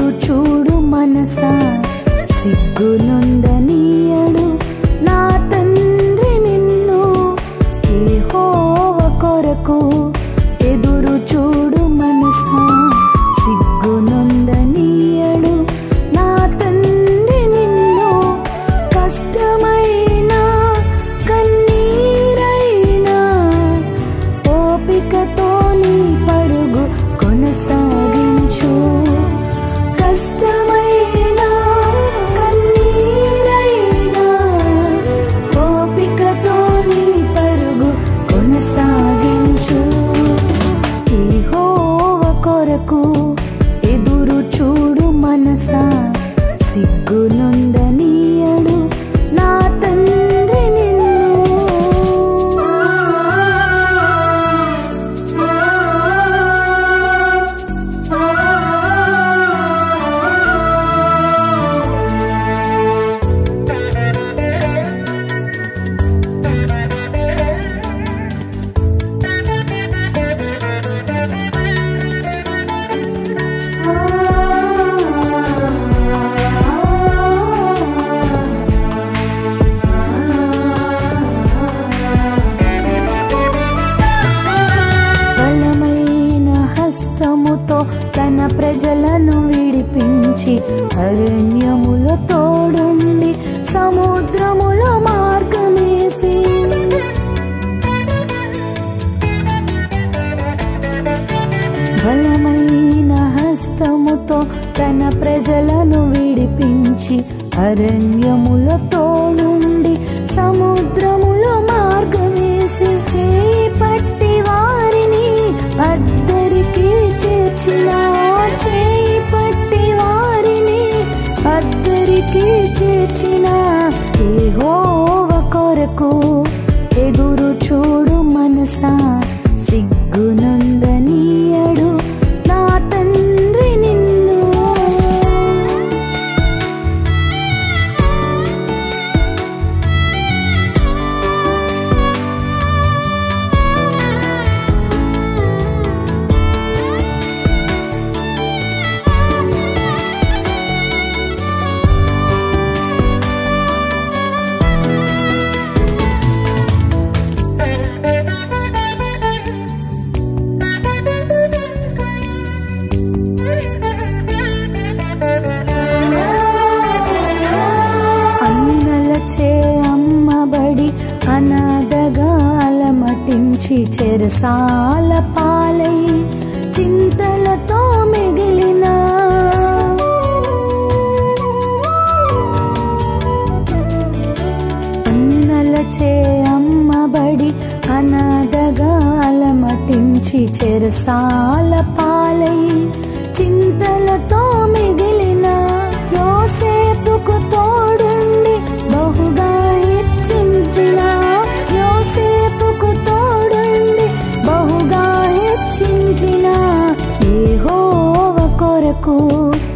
ఎదురు చూడు మనసా సిగ్గునుందనీయడు నా తండ్రి నిన్ను యెహోవ కొరకు ఎదురు చూడు మనసా సిగ్గునుందనీయడు నా తండ్రి నిన్ను కష్టమైన కన్నీరైనా ఓపికతో నీ పరుగు కొనసాగించు కష్టమైన కన్నీరైనా ఓపికతో నీ పరుగు కొనసాగించు యెహోవ కొరకు ఎదురు చూడు మనసా సిగ్గునుందనీయడు నా తండ్రి నిన్ను బలమైన హస్తముతో తన ప్రజలను విడిపించి అరణ్యములో తోడుండి సముద్రములో మార్గమేసి బలమైన హస్తముతో తన ప్రజలను విడిపించి అరణ్యములో తోడుండి సముద్రములో మార్గమేసి చేయి పట్టి వారిని అద్దరికి చేర్చిన చేయి పట్టి వారిని అద్దరికి చేర్చిన యెహోవ కొరకు ఎదురు చూడు మనసా సిగ్గునందనీయడు నా తండ్రి నిన్ను అన్నలచే అమ్మబడి అనాథగా అలమటించి చెరసాల పాలై చింతలతో మిగిలిన అన్నలచే అమ్మబడి అనాథగా అలమటించి చెరసాల పాలై చింతలతో మిగిలిన యోసేపుకు తోడుండి బహుగా హెచ్చించిన యోసేపుకు తోడుండి బహుగా హెచ్చించిన యెహోవ కొరకు